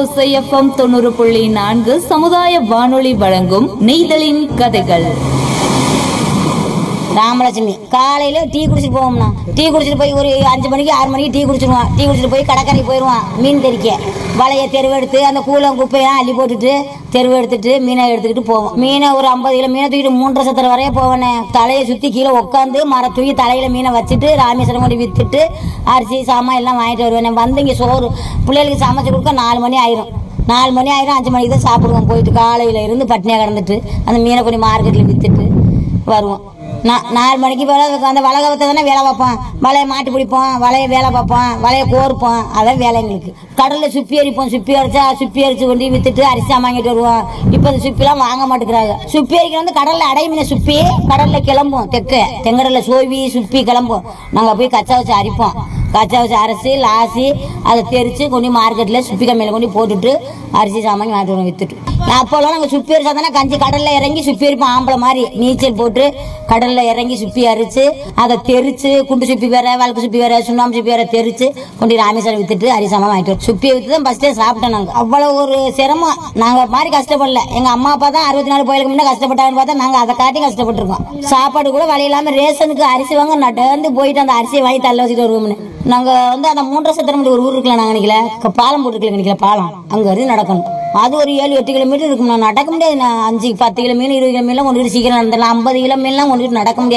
ஓசைஎஃப்எம் தொண்ணூறு புள்ளி நான்கு சமுதாய வானொலி வழங்கும் நெய்தலின் கதைகள் ராமலட்சுமி காலையில டீ குடிச்சிட்டு போவோம்னா டீ குடிச்சிட்டு போய் ஒரு அஞ்சு மணிக்கு ஆறு மணிக்கு டீ குடிச்சிடுவான் டீ குடிச்சிட்டு போய் கடற்கரைக்கு போயிடுவான் மீன் தெறிக்க வலையை தெருவெடுத்து அந்த கூலம் குப்பையெல்லாம் அள்ளி போட்டுட்டு தெருவு எடுத்துட்டு மீனை எடுத்துக்கிட்டு போவோம் மீனை ஒரு ஐம்பது கிலோ மீனை தூக்கிட்டு மூன்றரை சத்திர வரைய போவேனே தலையை சுற்றி கீழே உட்காந்து மர தூக்கி தலையில மீனை வச்சுட்டு ராமேஸ்வரம் கொண்டு வித்துட்டு அரிசி சாமான் எல்லாம் வாங்கிட்டு வருவேன் வந்து இங்கே சோறு பிள்ளைகளுக்கு சமைச்சு கொடுக்க நாலு மணி ஆயிரும் நாலு மணி ஆயிரும் அஞ்சு மணிக்கு தான் சாப்பிடுவோம் போயிட்டு காலையில இருந்து பட்னியாக கிடந்துட்டு அந்த மீனை கொஞ்சம் மார்க்கெட்டில் வித்துட்டு வருவோம் நான் நாலு மணிக்கு போல அந்த வலை கவத்தை தானே வேலை பார்ப்போம் வலையை மாட்டு பிடிப்போம் வலையை வேலை பார்ப்போம் வலையை கோர்ப்போம் அதான் வேலை எங்களுக்கு கடலில் சுப்பி அரிப்போம் சுப்பி அரிச்சா சுப்பி அரிச்சு கொண்டு போய் வித்துட்டு அரிசி வாங்கிட்டு வருவோம் இப்போ அந்த சுப்பிலாம் வாங்க மாட்டேங்கிறாங்க சுப்பி அரிக்கிற வந்து கடலில் அடைமீன சுப்பி கடலில் கிளம்பும் தெக்க தெங்கடலில் சோவி சுப்பி கிளம்பும் நாங்கள் போய் கச்சா வச்சு அரிப்போம் கச்சா வச்சு அரைச்சி லாசி அதை தெரிச்சு கொண்டு மார்க்கெட்டில் சுப்பி கம்மியில் கொண்டு போட்டுட்டு அரிசி சாமான் வாங்கிட்டு வருவோம் வித்துட்டு அப்போல்லாம் நாங்கள் சுப்பி அரிச்சா தானே கஞ்சி கடலில் இறங்கி சுப்பி அரிப்போம் ஆம்பளை மாதிரி நீச்சல் போட்டு கடலில் இறங்கி சுப்பி அரிச்சு அதை தெரிச்சு குண்டு சுப்பி வேற வழக்கு சுப்பி வேற சுண்ணாம்பு சுப்பி வேற தெரிச்சு கொண்டு ராமேஸ்வரம் வித்துட்டு அரிசாமா வாங்கிட்டு வரோம் சுப்பியை வித்து தான் ஃபஸ்ட்டே சாப்பிட்டோம் நாங்கள் அவ்வளோ ஒரு சிரமம் நாங்கள் மாதிரி கஷ்டப்படல எங்கள் அம்மா அப்பா தான் அறுபத்தி நாலு கோயிலுக்கு முன்னே கஷ்டப்பட்டாங்கன்னு பார்த்தா நாங்கள் அதை காட்டி கஷ்டப்பட்டிருக்கோம் சாப்பாடு கூட வழி இல்லாமல் ரேஷனுக்கு அரிசி வாங்க நடந்து போயிட்டு அந்த அரிசியை வாங்கி தள்ள வச்சுட்டு வருவோம்னு நாங்கள் வந்து அந்த மூன்றரை சத்திரம் ஒரு ஊர் இருக்கலாம் நாங்கள் நினைக்கல க- பாலம் போட்டுருக்கல நினைக்கல பாலம் அங்கே இருந்து நடக்கணும் அது ஒரு ஏழு எட்டு கிலோமீட்டர் இருக்கும் நான் நடக்க முடியாது நான் அஞ்சு பத்து கிலோ மீன் இருபது கிலோ மீன்லாம் கொண்டு சீக்கிரம் நடந்தலாம் ஐம்பது கிலோ மீன்லாம் கொண்டு நடக்க முடியாது